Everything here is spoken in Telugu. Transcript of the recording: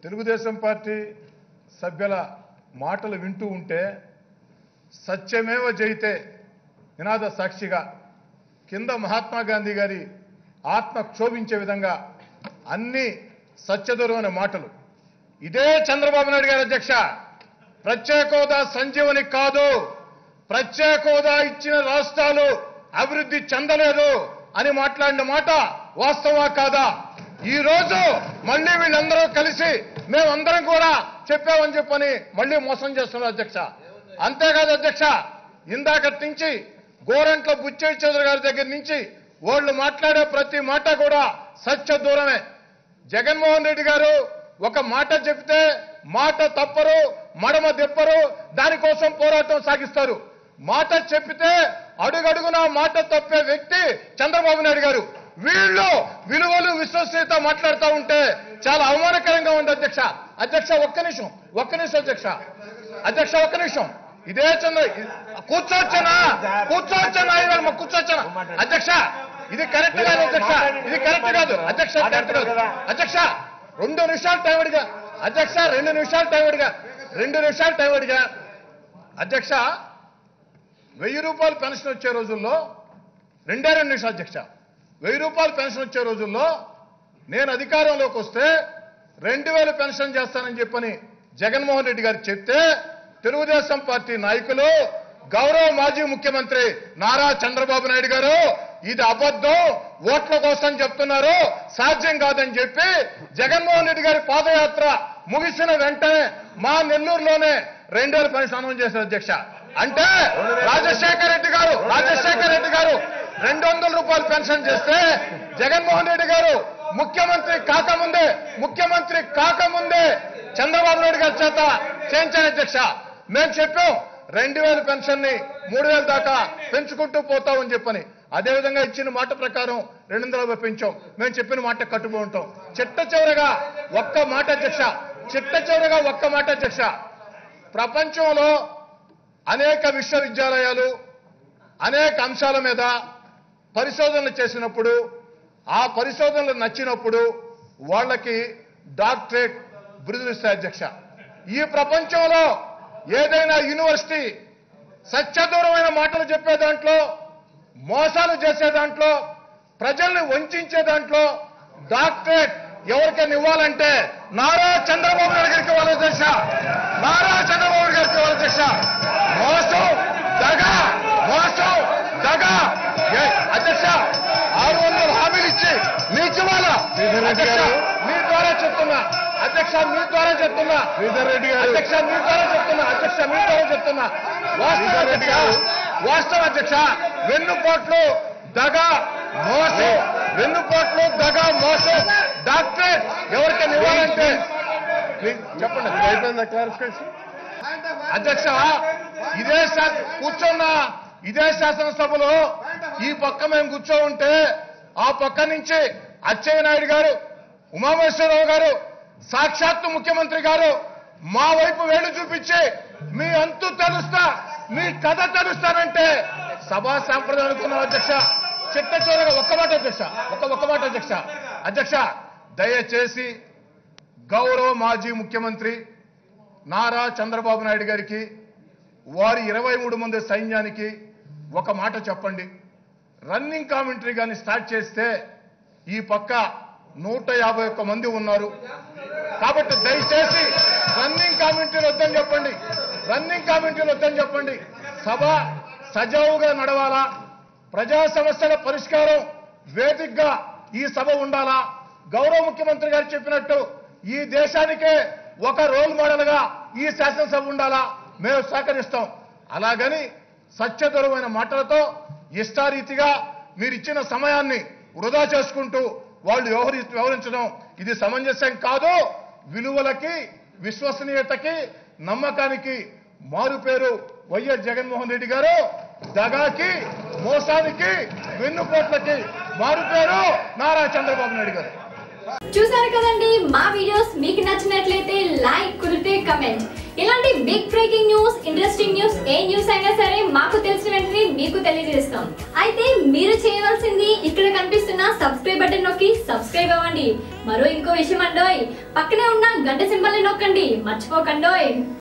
తెలుగుదేశం పార్టీ సభ్యుల మాటలు వింటూ ఉంటే సత్యమేవ జయితే నినాద సాక్షిగా కింద మహాత్మా గాంధీ గారి ఆత్మ క్షోభించే విధంగా అన్ని సత్యదూరమైన మాటలు ఇదే చంద్రబాబు నాయుడు గారి అధ్యక్ష ప్రత్యేక హోదా సంజీవని కాదు ప్రత్యేక హోదా ఇచ్చిన రాష్ట్రాలు అభివృద్ధి చెందలేదు అని మాట్లాడిన మాట వాస్తవా కాదా ఈ రోజు మళ్ళీ వీళ్ళందరూ కలిసి మేమందరం కూడా చెప్పామని చెప్పని మళ్ళీ మోసం చేస్తున్నారు అధ్యక్ష అంతేకాదు అధ్యక్ష ఇందాకటి నుంచి గోరంట్ల బుచ్చయ్య చౌదరి గారి దగ్గర నుంచి వాళ్ళు మాట్లాడే ప్రతి మాట కూడా సత్య దూరమే జగన్మోహన్ రెడ్డి గారు ఒక మాట చెప్తే మాట తప్పరు మడమ తిప్పరు దానికోసం పోరాటం సాగిస్తారు మాట చెప్పితే అడుగడుగునా మాట తప్పే వ్యక్తి చంద్రబాబు నాయుడు గారు వీళ్ళు విలువలు విశ్వసనీయత మాట్లాడుతూ ఉంటే చాలా అవమానకరంగా ఉంది అధ్యక్ష అధ్యక్ష ఒక్క నిమిషం ఒక్క నిమిషం అధ్యక్ష అధ్యక్ష ఒక్క నిమిషం ఇదే చంద్ర కూర్చోవచ్చనా కూర్చోవచ్చనా ఇవాళ మాకు కూర్చోవచ్చనా అధ్యక్ష ఇది కరెక్ట్ కాదు అధ్యక్ష ఇది కరెక్ట్ కాదు అధ్యక్ష కరెక్ట్ కాదు అధ్యక్ష రెండు నిమిషాలు టైం అడిగా అధ్యక్ష రెండు నిమిషాలు టైం అడిగా రెండు నిమిషాలు టైం అడిగా అధ్యక్ష వెయ్యి రూపాయలు పెన్షన్ వచ్చే రోజుల్లో రెండే రెండు నిమిషాలు అధ్యక్ష వెయ్యి రూపాయలు పెన్షన్ వచ్చే రోజుల్లో నేను అధికారంలోకి వస్తే రెండు వేలు పెన్షన్ చేస్తానని చెప్పని జగన్మోహన్ రెడ్డి గారు చెప్తే తెలుగుదేశం పార్టీ నాయకులు గౌరవ మాజీ ముఖ్యమంత్రి నారా చంద్రబాబు నాయుడు గారు ఇది అబద్ధం ఓట్ల కోసం చెప్తున్నారు సాధ్యం కాదని చెప్పి జగన్మోహన్ రెడ్డి గారి పాదయాత్ర ముగిసిన వెంటనే మా నెల్లూరులోనే రెండు వేల పెన్షన్ అనౌన్స్ చేశారు అధ్యక్ష అంటే రాజశేఖర రెడ్డి గారు రాజశేఖర రెడ్డి గారు రెండు వందల రూపాయలు పెన్షన్ చేస్తే జగన్మోహన్ రెడ్డి గారు ముఖ్యమంత్రి కాకముందే ముఖ్యమంత్రి కాకముందే చంద్రబాబు నాయుడు గారి చేత చేయించాను అధ్యక్ష మేము చెప్పాం రెండు వేల పెన్షన్ ని మూడు వేల దాకా పెంచుకుంటూ పోతామని చెప్పని అదేవిధంగా ఇచ్చిన మాట ప్రకారం రెండు వందల యాభై పెంచాం మేము చెప్పిన మాట కట్టుబడి ఉంటాం చిట్ట చివరగా ఒక్క మాట అధ్యక్ష చిట్ట చివరగా ఒక్క మాట అధ్యక్ష ప్రపంచంలో అనేక విశ్వవిద్యాలయాలు అనేక అంశాల మీద పరిశోధనలు చేసినప్పుడు ఆ పరిశోధనలు నచ్చినప్పుడు వాళ్ళకి డాక్టరేట్ బిరుదులు ఇస్తాయి అధ్యక్ష ఈ ప్రపంచంలో ఏదైనా యూనివర్సిటీ సత్యదూరమైన మాటలు చెప్పే దాంట్లో మోసాలు చేసే దాంట్లో ప్రజల్ని వంచే దాంట్లో డాక్టరేట్ ఎవరికైనా ఇవ్వాలంటే నారా చంద్రబాబు నాయుడు గారికి ఇవ్వాలి అధ్యక్ష నారా చంద్రబాబు నాయుడు గారికి ఇవ్వాలి అధ్యక్ష మోసం దగ మోసం దగ ఏ, అధ్యక్ష ఆరు వందల హామీలు ఇచ్చి మీకు ఇవ్వాలా అధ్యక్ష మీ ద్వారా చెప్తున్నా అధ్యక్ష మీ ద్వారా చెప్తున్నా శ్రీధర్ రెడ్డి గారు అధ్యక్ష మీ ద్వారా చెప్తున్నా అధ్యక్ష మీ ద్వారా చెప్తున్నా వాస్తవ అధ్యక్ష వాస్తవ అధ్యక్ష వెన్నుపోట్లు దగ మోసం వెన్నుపోట్లు దగ మోసం డాక్టర్ ఎవరికైనా ఇవ్వాలంటే ప్లీజ్ చెప్పండి అయిపోయిందా క్లారిఫికేషన్ అధ్యక్ష ఇదే శా- కూర్చున్న ఇదే శాసనసభలో ఈ పక్క మేము కూర్చో ఉంటే ఆ పక్క నుంచి అచ్చెయ్య నాయుడు గారు ఉమామేశ్వరరావు గారు సాక్షాత్తు ముఖ్యమంత్రి గారు మా వైపు వేలు చూపించి మీ అంతు తెలుస్తా మీ కథ తెలుస్తానంటే సభా సాంప్రదాయం అనుకున్నాం అధ్యక్ష చిట్ట చివరగా ఒక్క మాట అధ్యక్ష ఒక్క ఒక్క మాట అధ్యక్ష అధ్యక్ష దయచేసి గౌరవ మాజీ ముఖ్యమంత్రి నారా చంద్రబాబు నాయుడు గారికి వారి ఇరవై మూడు మంది సైన్యానికి ఒక మాట చెప్పండి రన్నింగ్ కామెంటరీ కానీ స్టార్ట్ చేస్తే ఈ పక్క నూట యాభై ఒక్క మంది ఉన్నారు కాబట్టి దయచేసి రన్నింగ్ కామెంటరీలు వద్దని చెప్పండి రన్నింగ్ కామెంటరీలు వద్దని చెప్పండి సభ సజావుగా నడవాలా ప్రజా సమస్యల పరిష్కారం వేదికగా ఈ సభ ఉండాలా గౌరవ ముఖ్యమంత్రి గారు చెప్పినట్టు ఈ దేశానికే ఒక రోల్ మోడల్ గా ఈ శాసనసభ ఉండాలా మేము సహకరిస్తాం అలాగని సత్యదూరమైన మాటలతో ఇష్టారీతిగా మీరు ఇచ్చిన సమయాన్ని వృధా చేసుకుంటూ వాళ్ళు వ్యవహరి వ్యవహరించడం ఇది సమంజసం కాదు విలువలకి విశ్వసనీయతకి నమ్మకానికి మారు పేరు వైఎస్ జగన్మోహన్ రెడ్డి గారు దగాకి మోసానికి వెన్నుపోట్లకి మారు పేరు నారా చంద్రబాబు నాయుడు గారు చూసారు కదండి మా వీడియోస్ మీకు నచ్చినట్లయితే లైక్ కుదిరితే కమెంట్ ఇలాంటి big breaking news interesting news ఏ న్యూస్ అయినా సరే మాకు తెలిసిన వెంటనే మీకు తెలియజేస్తాం అయితే మీరు చేయవలసింది ఇక్కడ కనిపిస్తున్న సబ్స్క్రైబ్ బటన్ నొక్కి సబ్స్క్రైబ్ అవ్వండి మరో ఇంకో విషయం అండోయ్ పక్కనే ఉన్న గంట సింబల్ని నొక్కండి మర్చిపోకండోయ్